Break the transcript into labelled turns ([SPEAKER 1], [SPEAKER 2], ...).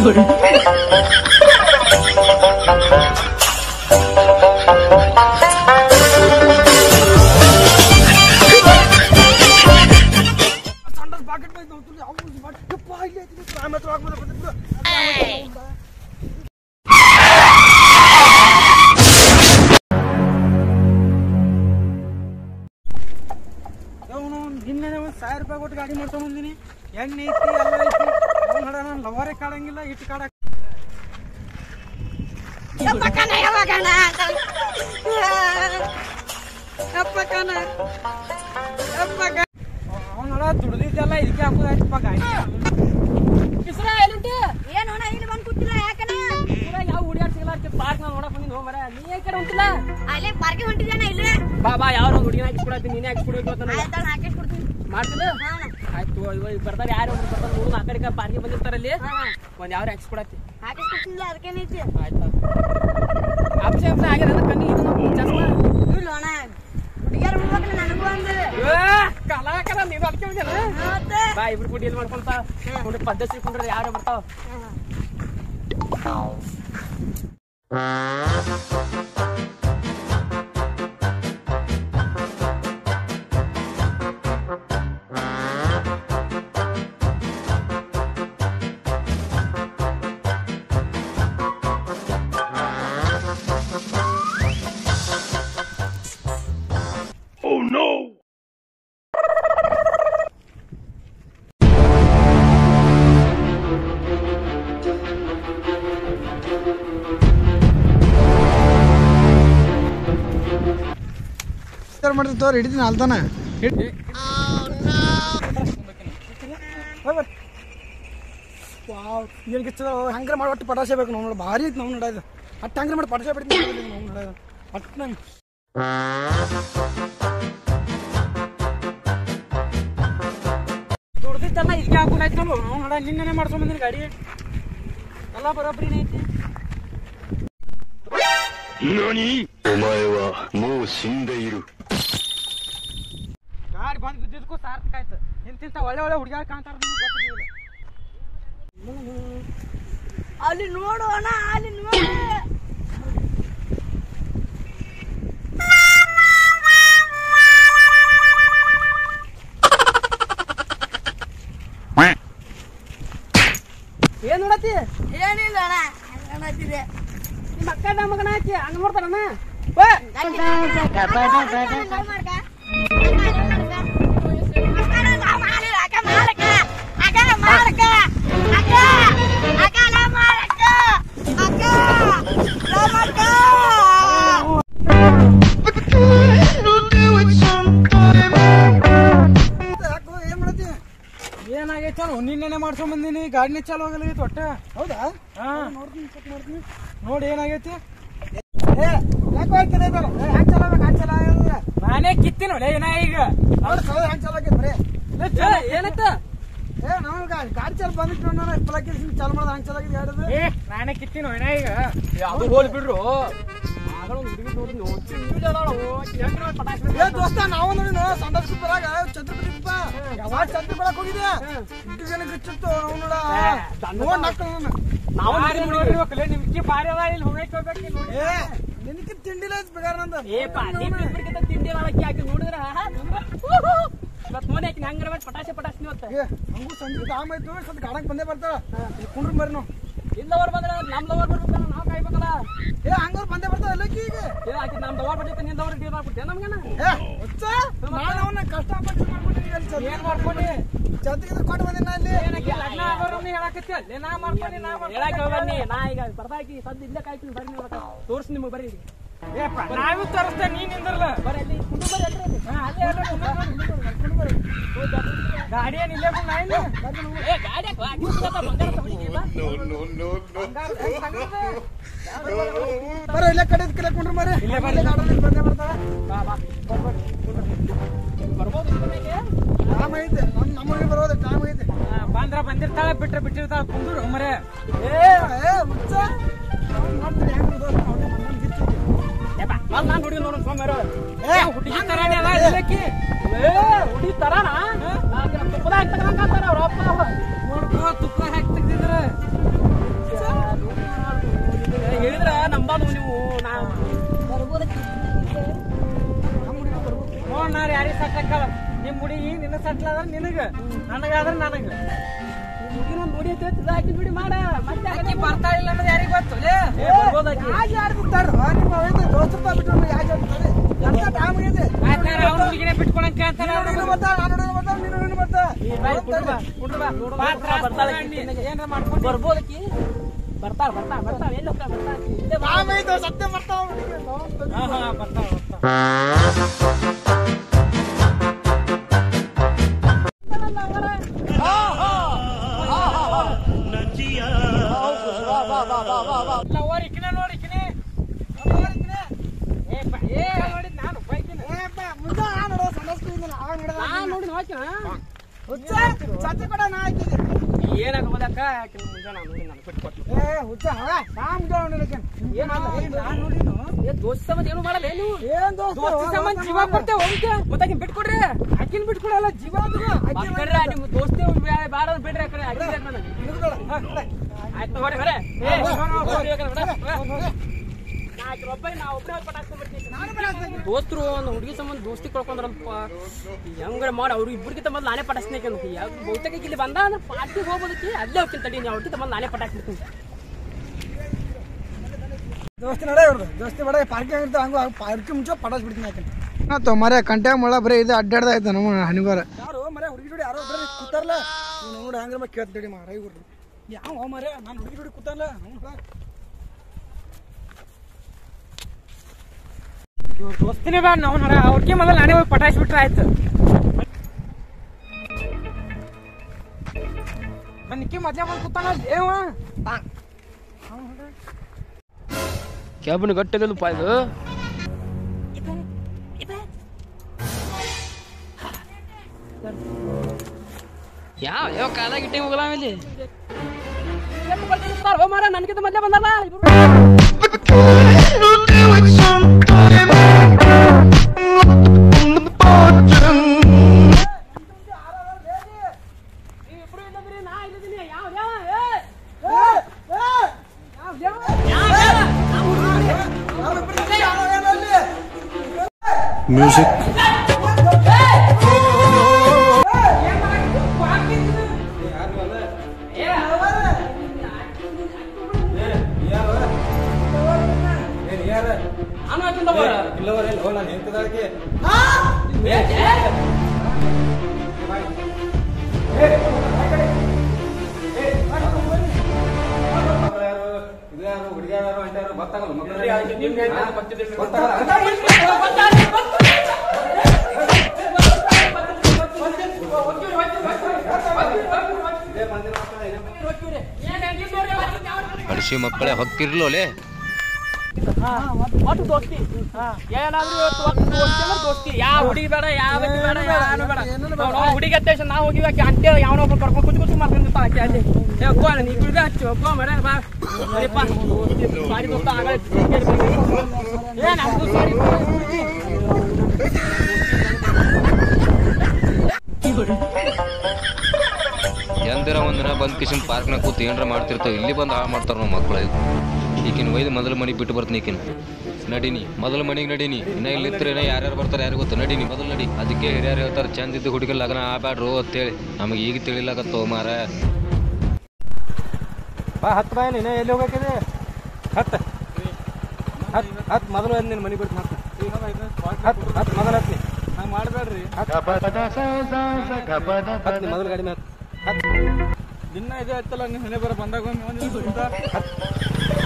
[SPEAKER 1] ಸಂಡಸ್ ಬಾಕೆಟ್ ಮೇಲೆ ನೋಡ್ತೀನಿ ಯಾವ ಬಾಟ್ ಯಪ್ಪ ಇಲ್ಲಿ ಐತಿ ಆಮೇಲೆ ಹತ್ರ ಆಗ್ಬೋದು ಬಂದ್ಬಿಡು ಅವನು ನಿನ್ನೆ ಒಂದು ಸಾವಿರ ರೂಪಾಯಿ ಕೊಟ್ಟು ಗಾಡಿ ಮಾಡ್ಕೊಂಡ್ ಬಂದಿನಿ ಎಣ್ಣೆ ಐತಿ ಎಲ್ಲ ಐತಿ ಅವ್ನು ಹಡ ನಾನು ಲವರೇ ಕಾಡಂಗಿಲ್ಲ ಇಟ್ಟು ಕಾಡ
[SPEAKER 2] ಯಪ್ಪಕನ ಯಾವಾಗನ ಯಪ್ಪಕನ ಯಪ್ಪಕ
[SPEAKER 1] ಅವ್ನು ಹಡ ದುಡ್ದಿದ್ದೆಲ್ಲ ಇದಕ್ಕೆ ಹಾಕೋದಾಯ್ತಪ್ಪ ಗಾಡಿ
[SPEAKER 3] ಕಿಸ್ರ ಎಲ್ಲಿಂಟಿ
[SPEAKER 2] ಏನು ಅಣ್ಣ ಇಲ್ಲಿ ಬಂದು ಕೂತಿಲ್ಲ ಯಾಕನ
[SPEAKER 3] ಊರಾಗ ಯಾವ ಹುಡುಗಾಡ್ ಸಿಗಲಾರ್ತಿ ಪಾರ್ಕ್ ನಾವು ನೋಡಕ್ ಬಂದಿದ್ದು ಮರ ನೀ ಈ ಕಡೆ ಹೊಂಟಿಲ್ಲ
[SPEAKER 2] ಅಲ್ಲೇ ಪಾರ್ಕೆ ಹೊಂಟಿದ್ದಾನ ಇಲ್ಲೇ
[SPEAKER 3] ಬಾ ಬಾ ಯಾವ ಹುಡುಗಿನ ಹಾಕಿಸ್ಕೊಡತ್ತೀನಿ ನೀನೇ ಹಾಕಿಸ್ಕೊಡ್ಬೇಕು ಅಂತ ನನಗೆ.
[SPEAKER 2] ಆಯ್ತಾಳ ಹಾಕಿಸ್ ಕೊಡ್ತೀನಿ
[SPEAKER 3] ಮಾಡ್ತಿಲ್ಲ
[SPEAKER 2] ಹಾ ಅಣ್ಣ.
[SPEAKER 3] ಆಯ್ತು ಇವಾಗ ಬರ್ತಾರೆ ಯಾರು ಒಬ್ರು ಬರ್ತಾರೆ ನೋಡು ಆ ಕಡೆ ಪಾರ್ಕಿಗೆ ಬಂದಿರ್ತಾರಲ್ಲಿ
[SPEAKER 2] ಹಾ ಅಣ್ಣ.
[SPEAKER 3] ಒಂದ್ ಯಾವ್ರು ಹಾಕಿಸ್ಕೊಡತ್ತಿ
[SPEAKER 2] ಹಾಕಿಸ್ ಕೊಡ್ತೀನಿ ಅದಕ್ಕೇನೈತಿ
[SPEAKER 3] ಆಯ್ತು ಅಪ್ಸೆ ಅಪ್ಸೆ ಆಗ್ಯದ ನನ್ನ ಕಣ್ಣಿಗೆ ಇದು ನೋಡು, ಚಸ್ಮಾ
[SPEAKER 2] ಇಲ್ಲ ಅಣ್ಣ ಹುಡುಗಿಯರ್ ಬಿಡ್ಬೇಕಲ್ಲ ನನಗೂ ಅಂದು
[SPEAKER 3] ಕಲಾಕರ ನೀನು ಅದಕ್ಕೆ ಹೋಗ್ಯಾನ
[SPEAKER 2] ಮತ್ತೆ
[SPEAKER 3] ಬಾ ಇಬ್ರು ಕೂಡಿ ಎಲ್ಲಿ ಮಾಡ್ಕೊಂತ ನೋಡಿ ಪದ್ಧತಿ ಕುಂಡ್ರೆ ಯಾರು ಬರ್ತಾವ
[SPEAKER 1] ಮಾಡಿದ್ರೆ ತೋರ್ ಹಿಡಿತೀನಿ ಅಲ್ತಾನ ವಾವ್ ಏನು ಗಿಚ್ಚದ ಹಂಗ್ರೆ ಮಾಡಿ ಒಟ್ಟು ಪಟಾಸೆ ಬೇಕು ನಾವು ನೋಡಿ ಭಾರಿ ಐತಿ ನಾವು ನೋಡೋದು ಅಟ್ಟು ಹಂಗ್ರೆ ಮಾಡಿ ಪಟಾಸೆ ಬಿಡ್ತೀನಿ ನಾವು ನೋಡೋದು ಅಟ್ಟು ನಂಗೆ ದುಡ್ದಿದ್ದೆಲ್ಲ ಇದಕ್ಕೆ ಹಾಕೊಂಡಾಯ್ತು ನಾವು ನಾವು ನೋಡ ನಿನ್ನೆ ಮಾಡ್ಕೊಂಡ್ ಬಂದಿನಿ ಗಾಡಿ ಎಲ್ಲ ಬರೋಬ್ಬರಿ ಐತಿ
[SPEAKER 4] 何お前はもう死んでいる
[SPEAKER 1] ಗಾಡಿ ಬಂದು ಬಿದ್ದಿದ್ದಕ್ಕೂ ಸಾರ್ಥಕ ಆಯ್ತು ಇಂತಿಂತ ಒಳ್ಳೆ ಒಳ್ಳೆ ಹುಡುಗಿಯಾರ ಕಾಣ್ತಾರ ನಿಮ್ಗೆ ಗೊತ್ತಿಲ್ಲ
[SPEAKER 2] ಅಲ್ಲಿ ನೋಡು ಅಣ್ಣ ಅಲ್ಲಿ ನೋಡು
[SPEAKER 3] ಏನ್ ನೋಡತ್ತಿ
[SPEAKER 2] ಏನಿಲ್ಲ ಅಣ್ಣ ಹಂಗನ್ನತ್ತಿದೆ
[SPEAKER 3] ನಿಮ್ಮ ಅಕ್ಕ ನಮ್ಮ ಮಗನ ಹಾಕಿ ಹಂಗ ನೋಡ್ತಾರಣ್ಣ
[SPEAKER 1] ಯಾಕೋ ಏನ್ ಮಾಡತ್ತಿ ಏನಾಗೈತೆ ನಾನು ನಿನ್ನೆ ಮಾಡ್ಕೊಂಡ್ ಬಂದಿನಿ ಗಾಡಿನೇ ಚಾಲು ಆಗಲಾಗೈತೆ ಒಟ್ಟ ಹೌದಾ ಹಾ ನೋಡ್ತೀನಿ ಚೆಕ್ ಮಾಡ್ತೀನಿ ನೋಡಿ ಏನಾಗೈತಿ ಏ ಯಾಕೋ ಆಗ್ತದೆ ಹ್ಯಾಂಗ್ ಚಾಲ ಆಗ್ಬೇಕು ಹ್ಯಾಂಗ್ ಚಾಲ ಆಗಿಲ್ಲ ನಾನೇ ಕಿತ್ತೀನಿ ಒಳ್ಳೆ ಏನ ಈಗ ನೋಡಿ ಸಲ ಹ್ಯಾಂಗ್ ಚಾಲ ಆಗೈತೆ ಬರೀ
[SPEAKER 3] ಏನತ್ತ
[SPEAKER 1] ಏ ನಾವು ಗಾಡಿ ಗಾಡಿ ಚಾಲು ಬಂದಿಟ್ಟು ನಾನು ಇಪ್ಪಲಕ್ಕೆ ಚಾಲು ಮಾಡೋದು ಹ್ಯಾಂಗ್ ಚಾಲ ಆಗಿದೆ ಗಾಡಿದು ಏ ನಾನೇ ಕಿತ್ತೀನಿ ಏನ ಈಗ
[SPEAKER 3] ಅದು ಹೋಲ್ ಬಿಡ್ರು ಆಗಲ್ಲ ಒಂದು ಹುಡುಗಿ ನೋಡಿ ನೋಡಿ
[SPEAKER 1] ಏ ದೋಸ್ತ ನಾವು ನೋಡಿ ನೋ ಸಂಡಸ್ ಬರಾಗ ಛತ್ರಪತಿಪ್ಪ ಯಾವಾಗ ಛತ್ರ ಬರಕ್ ಹೋಗಿದೆ ಇಟ್ಟು ಜನ ಗಿಚ್ಚಿತ್ತು ಅವ್ನು ನೋಡ ನೋಡ್ ನಕ್ಕಲ್ ನಾನು
[SPEAKER 3] ನಾವು
[SPEAKER 1] ನೋಡಿರ್ಬೇಕಲ್ಲ ನಿಮ್ಗೆ ಬಾರಿ ಅದ ಇಲ್ಲಿ ಹೋಗಕ್ಕೆ ಹೋಗ್ಬೇಕು ನೋಡಿ ಏ ನಿನಗೆ ತಿಂಡಿಲ್ಲ ಐತ್ ಬೇಗಾರ ನಂದ
[SPEAKER 3] ಏ ಪಾರ್ಟಿ ತಿಂಡಿ ಒಳಕ್ಕೆ ಹಾಕಿ ನೋಡಿದ್ರ ಇವತ್ತು ಮನೆ ಹಾಕಿ ಹಂಗಾರ ಮಾಡಿ ಪಟಾಸೆ ಪಟಾಸೆ ಇವತ್ತು
[SPEAKER 1] ಏ ಹಂಗೂ ಸಂಜೆ ದಾಮ್ ಆಯ್ತು ಸ್ವಲ್ಪ ಗಾಡಕ್ ಬಂದೇ ಬರ್ತಾಳ ಇಲ್ಲಿ ಕುಂಡ್ರು ಬರ್ರಿ ನಾವು
[SPEAKER 3] ಇಲ್ಲವರ್ ಬಂದ್ರೆ ನಮ್ ಲವರ್ ಬರ್ಬೇಕಲ್ಲ ನಾವು ಕಾಯ್ಬೇಕಲ್ಲ
[SPEAKER 1] ಏ ಹಂಗಾರ ಬಂದೇ ಬರ್ತಾಳ ಎಲ್ಲಕ್ಕೆ ಈಗ
[SPEAKER 3] ಏ ಆಕಿ ನಮ್ ಲವರ್ ಬರ್ತೈತೆ ನಿನ್ ಲವರ್ ಡೀಲ್ ಮಾಡ್ಬಿಟ್ಟೆ ನಮ್ಗನ
[SPEAKER 1] ಏ ಹುಚ್ಚ ನಾನು ಅವನ್ನ ಕಷ್ಟಪಟ್ಟು ಮಾಡ್ಕೊಂಡಿದ್ದೀನಿ ಅಲ್ಲಿ ಛತ್ರ ಏನ್ ಮಾಡ್ಕೊಂಡಿ ಛತ್ರಿಗೆ ಕೊಟ್ಟು ಬಂದಿನ ಅಲ್ಲಿ ಏನಕ್ಕೆ ಲಗ್ನ ಆಗೋರು ಹೇಳಕತ್ತಿ ಅಲ್ಲಿ ನಾ ಮಾಡ್ಕೊಂಡಿ ನಾ
[SPEAKER 3] ಹೇಳಕ್ ಬನ್ನಿ ನಾ ಈಗ ಬರ್ದಾಕಿ ಸದ್ ಇಲ್ಲೇ ಕಾಯ್ತೀನಿ ಬರ್ರಿ ನೀವು ತೋರ್ಸಿ ನಿಮಗೆ ಬರ್ರಿ ಇಲ್ಲಿ.
[SPEAKER 1] ಏಪ್ಪ ನಾವೂ ತರಿಸ್ತೇವೆ ನೀನ್ ನಿಂದ್ರಲ್ಲ
[SPEAKER 3] ಬರ್ರಿ ಅಲ್ಲಿ ಕುಂಡು ಬರ್ರಿ ಅಲ್ರಿ ಅಲ್ಲಿ.
[SPEAKER 1] ಹಾ, ಅಲ್ಲೇ ಅಲ್ಲೇ ಕುಂದ್ರು ಬರ್ರಿ, ಕುಂದ್ರು ಬರ್ರಿ, ಕುಂದ್ರು ಬರ್ರಿ. ಗಾಡಿ ಏನ್ ಇಲ್ಲೇ ಬಂದ್ ನಾ ಇಲ್ಲ ಬರ್ರಿ ನಾವು.
[SPEAKER 3] ಏ ಗಾಡಿ ಹಾಕು, ಹಾಕಿ ಬಿಡ್ತೈತೆ, ಬಂಗಾರ ತಗೊಂಡಿದ್ದೀಯಲ್ಲ?
[SPEAKER 1] ಬರ್ರಿ ಇಲ್ಲೇ ಕಡೆ ಕಡೆ ಕುಂಡ್ರು ಮರಿ ಇಲ್ಲೇ ಬರ್ರಿ ಗಾಡಿ ಬಂದೇ ಬರ್ತಾಳ
[SPEAKER 3] ಬಾ, ಬಾ. ಬರ್ಬೋದು ಇದ್ರ ಮೇಲೆ?
[SPEAKER 1] ಟೈಮ್ ಐತೆ ನಮ್ ನಮಗೆ ಬರೋದು ಟೈಮ್ ಐತೆ ಬಂದ್ರ ಬಂದಿರ್ತಾಳೆ ಬಿಟ್ರೆ ಬಿಟ್ಟಿರ್ತಾಳ ಕುಂದ್ರು ಮರೆ ಏ ಏ ಹುಚ್ಚ ಅವ್ನ್ ನೋಡ್ತೀರಿ ಹೆಂಗ್ ಇರ್ತಾವ, ಅವ್ನೇ ಬಂದಂಗ್ ಗಿಚ್ಚೈತಿ.
[SPEAKER 3] ಏ ಬಾ, ಬಂದ್ ನಾನ್ ಹುಡುಗಿ ನೋಡೋಣ ಸೋಮ್ಯಾರು.
[SPEAKER 1] ಏ ಹುಡುಗಿ ತರಾನೇ ಅದ ಇಲ್ಲಕ್ಕಿ
[SPEAKER 3] ಏ, ಹುಡುಗಿ ತರಾನ? ನಾನ್ ತುಪ್ಪದಾಗ ತಗೊಂಡ್ ಹಾಕ್ತಾರ ಅವ್ರ ಅಪ್ಪ ಅವ್ರು.
[SPEAKER 1] ನೋಡ್ಕೋ ತುಪ್ಪ ಹಾಕಿ ತೆಗ್ದಿದ್ರ ನಿಮ್ ಹುಡುಗಿ ನಿನ್ನ ಸಟ್ಲ ಆದ್ರೆ ನಿನಗ ನನಗಾದ್ರೆ ನನಗ
[SPEAKER 3] ಹುಡುಗಿನ ನೋಡಿ ಅಂತ ಇದು ಹಾಕಿ ಬಿಡಿ ಮಾಡ ಮತ್ತೆ
[SPEAKER 1] ಆಕಿ ಬರ್ತಾ ಇಲ್ಲ ಅನ್ನೋದು ಯಾರಿಗ್ ಗೊತ್ತು ಲೇ?
[SPEAKER 3] ಏ, ಬರ್ಬೋದ್ ಆಕಿ.
[SPEAKER 1] ಯಾರ್ ಯಾರ್ ಬಿಟ್ಟಾರ? ನಿಮ್ಮ ಅವ್ವಂದು ದೋಸ್ತಪ್ಪ ಬಿಟ್ರು ಯಾರ್ ಯಾರ್ ಬಿಟ್ಟಾರೆ? ಎಂತ time ಇದೆ?
[SPEAKER 3] ಅವ್ನ ಹುಡುಗಿನೇ ಬಿಟ್ಕೊಳಂಕ ಅಂತಾರ
[SPEAKER 1] ನೀನು ನೀನು ಬರ್ತಾ, ನಾನು ನೀನು ಬರ್ತಾ, ನೀನು ನೀನು ಬರ್ತಾ.
[SPEAKER 3] ಮಾತ್ರ ಬರ್ತಾಳ ಆಕಿ ನಿನಗೆ.
[SPEAKER 1] ಏನ್ರ ಮಾಡ್ಕೊಂಡು
[SPEAKER 3] ಬರ್ಬೋದಕ್ಕಿ ಬರ್ತಾಳ ಬರ್ತಾಳ ಬರ್ತಾಳ ಎಲ್ಲಿ ಹೋಗ್ತಾಳ ಬರ್ತಾಳ ಆಕಿ. ಇಲ್ಲೇ ಬಾ.
[SPEAKER 1] ಆಮೇಲೆ ಸತ್ಯ ಬರ್ತಾವ ಹುಡುಗಿ.
[SPEAKER 3] ಹಾ, ಹಾ, ಬರ್ತಾಳ ಬರ್ತಾಳ
[SPEAKER 1] ಲವರ್ ಇಕ್ಕಿನ ನೋಡಿ ಇಕ್ಕಿನಿ. ಲವರ್ ಇಕ್ಕಿನಿ. ಏ ಬಾ, ಏ ನೋಡಿದ್ ನಾನು ಬೈಕಿನ. ಏ ಬಾ, ಮುಂದೆ ನಾನು ನೋಡೋ ಸಮಸ್ಯೆ ಇಲ್ಲ, ಅವಾಗ ನೋಡಿದ
[SPEAKER 3] ನಾನ್ ನೋಡಿ ಹಾಕಿನ
[SPEAKER 1] ಹುಚ್ಚ, ಸತ್ಯ ಕೂಡ ನಾ ಹಾಕಿದೆ.
[SPEAKER 3] ಏನಾಗಬೋದಕ್ಕ ಆಕಿನ ಮುಂಜಾನೆ ನಾನು ನೋಡಿ ನಾನು ಬಿಟ್ಕೊಟ್ಲು
[SPEAKER 1] ಏ ಹುಚ್ಚ, ಹೋಗ, ನಾ ಮುಂದೆ ನೋಡಿದ್ಕೆ.
[SPEAKER 3] ಏನಾದ?
[SPEAKER 1] ಏ, ನಾನ್ ನೋಡಿದ್ನು.
[SPEAKER 3] ಏ ದೋಸ್ತ ಸಂಬಂಧ ಏನು ಮಾಡಲ್ಲ ಏನು
[SPEAKER 1] ಏನ್ ದೋಸ್ತ?
[SPEAKER 3] ದೋಸ್ತಿ ಸಂಬಂಧ ಜೀವ ಕೊಡ್ತೇವೆ ಹೋಗ್ತೇ ಮತ್ತಾಕಿನ ಬಿಟ್ಕೊಡ್ರಿ
[SPEAKER 1] ಆಕಿನ್ ಬಿಟ್ಕೊಡಲ್ಲ ಜೀವ ಅದು. ಆಕಿನ್
[SPEAKER 3] ಮಕ್ಕಳ್ರೆ ನಿಮ್ಮ ದೋಸ್ತಿ ಬೇಡ ಬಿಡ್ರಿ ಆ ಕಡೆ ಆಕಿ ಬೇಕು ನನಗೆ
[SPEAKER 1] ಹಿಡ್ಕೊಳ. ಹಾ, ಕಡೆ.
[SPEAKER 3] ಆಯ್ತು ಹೊಡೆ ಹೊಡೆ ಏ
[SPEAKER 1] ಹೋಗ್, ಹೋಗ್, ಹೋಗ್,
[SPEAKER 3] ಹೋಗ್ರಿ ಆ ಕಡೆ, ಹೊಡೆ, ಹೊಡೆ.
[SPEAKER 1] ಹೋಗ್, ಹೋಗ್.
[SPEAKER 3] ನಾ ಆಕಿ ಒಬ್ಬ ನಾ ಒಬ್ಬನೇ ಹೋಗಿ ಪಟಾಕ್ಸ್ಕೊಂಡ್ಬಿಡ್ತೀನಿ
[SPEAKER 1] ನಾನು ಬಿಡಾಕ್ತೀನಿ.
[SPEAKER 3] ದೋಸ್ತರು ಒಂದು ಹುಡುಗಿ ಸಂಬಂಧ ದೋಸ್ತಿ ಕಳ್ಕೊಂಡ್ರಲ್ಪ ಹೆಂಗಾರ ಮಾಡಿ ಅವ್ರು ಇಬ್ಬರಿಗಿಂತ ಮೊದಲು ನಾನೇ ಪಟಾಕ್ಸ್ನೇಕೆ ಅಂತ ಯಾವ ಬಹುತೇಕ ಇಲ್ಲಿ ಬಂದ ಅಂದ್ರೆ ಪಾರ್ಟಿ ಹೋಗೋದಕ್ಕೆ ಅಲ್ಲೇ ಹೋಗ್ತೀನಿ ತಡಿ ನೀವು ಅವ್ರಿಗಿಂತ ಮೊದಲು ನಾನೇ ಪಟಾಕ್ಬಿಡ್ತೀನಿ
[SPEAKER 1] ದೋಸ್ತಿ ನಡೆ ಇವ್ರದ್ದು ದೋಸ್ತಿ ಬಡ ಪಾರ್ಕಿ ಆಗಿರ್ತಾವ ಹಂಗ ಪಾರ್ಕಿ ಮುಂಚೆ ಪಟಾಸ್ ಬಿಡ್ತೀನಿ ಯಾಕೆ ಆತು ಮರೆ ಕಂಟ್ಯಾಗ ಮುಳ ಬರೀ ಇದು ಅಡ್ಡಾಡ್ದಾಯ್ತು ನಮ್ಮ ಹಣಿಬಾರ ಯಾರು ಮರೆ ಹುಡುಗಿ ಜೋಡಿ ಯಾರೋ ಒಬ್ಬರೇ ಕೂತಾರಲ್ಲ ನೀನು ನೋಡಿ ಹಂಗ್ರ ಕೇಳ್ತಿಡಿ ಮಾರ ಇವ್ರು ಯಾವ ಮರೆ ನಾನು ಹುಡುಗಿ ಜೋಡಿ ಕೂತಾರಲ್ಲ ಇವ್ರ ದೋಸ್ತಿನೇ ಬೇಡ ನಾವು ನಡ ಅವ್ರಿಗೆ ಮೊದಲು ನಾನೇ ಹೋಗಿ ಪಟಾಯಿಸಿ ಬಿಟ್ರೆ ಆಯ್ತು ನಿಕ್ಕಿ ಮೊದ್ಲೇ ಬಂದು ಕೂತಾನ ದೇವ
[SPEAKER 3] ಕ್ಯಾಬಿನ್ ಗಟ್ಟಿಲ್ಲಪ್ಪ ಇದು ಯಾವ ಯಾವ ಕಾಲಾಗ ಇಟ್ಟೆ ಹೋಗಲ್ಲ ಆಮೇಲೆ ಮಾರ ನನಗಿಂತ ಮೊದಲೇ ಬಂದಲ್ಲ ಇಬ್ರು ಇಲ್ಲದ್ರಿ ನಾ ಇಲ್ಲದಿನಿ ಯಾವ ಯಾವ
[SPEAKER 4] ಮ್ಯೂಸಿಕ್
[SPEAKER 3] ನಾನು ಹಾಕಿಂದ ಬರ
[SPEAKER 4] ಹಡಿಸಿ ಮಕ್ಕಳೇ ಹೊಕ್ಕಿರ್ಲೋಲೆ
[SPEAKER 3] ಒಟ್ಟು ದೋಸ್ತಿ ಏನಾದ್ರೂ ಇವತ್ತು ಒಟ್ಟು ದೋಸ್ತಿ ಅಂದ್ರೆ ದೋಸ್ತಿ ಯಾವ ಹುಡುಗಿ ಬೇಡ ಯಾವ ವ್ಯಕ್ತಿ ಬೇಡ ಯಾರು ಬೇಡ ನಾವು ಹುಡುಗಿ ಅತ್ತೇಶ ನಾವು ಹೋಗಿವಿ ಆಕೆ ಅಂತೆ ಯಾವನೊಬ್ಬ ಕರ್ಕೊಂಡು ಕುಚ್ಚು ಕುಚ್ಚು ಮಾಡ್ಕೊಂಡಿರ್ತಾಳ ಆಕೆ ಅಲ್ಲಿ ಏ ಗೋ ನೀ ಕುಡ್ದೆ ಹಚ್ಚು ಗೋ ಮರ ಬಾ ಸರಿಪ್ಪ ಸಾರಿ ದೋಸ್ತ ಆಗಲೇ ಏ ನಮ್ದು ಸಾರಿ
[SPEAKER 4] ಎಂದಿರ ಒಂದಿನ ಬಂದ್ ಕಿಶನ್ ಪಾರ್ಕ್ನಾಗ ಕೂತ್ ಏನ್ರ ಮಾಡ್ತಿರ್ತಾವ ಇಲ್ಲಿ ಬಂದು ಹಾಳು ಮಾಡ್ತಾರ ನಾವು ಮಕ್ಕಳು ಈಕಿನ ಒಯ್ದು ಮೊದಲ ಮನೆಗೆ ಬಿಟ್ಟು ಬರ್ತೀನಿ ಈಕಿನ ನಡೀನಿ ಮೊದಲ ಮನೆಗೆ ನಡೀನಿ ಇನ್ನ ಇಲ್ಲಿತ್ರ ಏನ ಯಾರ್ಯಾರು ಬರ್ತಾರೆ ಯಾರು ಗೊತ್ತು ನಡೀನಿ ಮೊದಲು ನಡಿ ಅದಕ್ಕೆ ಹಿರಿಯರು ಹೇಳ್ತಾರೆ ಚಂದ ಇದ್ದು ಹುಡುಗಿ ಲಗ್ನ ಆಬ್ಯಾಡ್ರು ಅಂತೇಳಿ ನಮಗೆ ಈಗ ತಿಳಿಲಾಕತ್ತೋ ಮಾರ
[SPEAKER 1] ಬಾ ಹತ್ತು ಬಾಯ್ ನೀನು ಎಲ್ಲಿ ಹೋಗಕ್ಕಿದೆ ಹತ್ತು ಹತ್ತು ಹತ್ತು ಮೊದಲು ಒಂದು ನಿನ್ನ ಮನೆಗೆ ಬಿಡ್ತೀನಿ ಹತ್ತು ಹತ್ತು ಹತ್ತು ಮೊದಲು ಹತ್ತಿ ಹಂಗೆ ಮಾಡಬೇಡ್ರಿ ಹತ್ತು ಮೊದಲು ಗಾಡಿ ಹತ್ತು ಹತ್ತು ದಿನ ಇದೆ ಆಯ್ತಲ್ಲ ನೀವು ಮನೆ ಬರೋ ಬಂದಾಗ ಒಮ್ಮೆ ಒಂದು ಹತ್ತು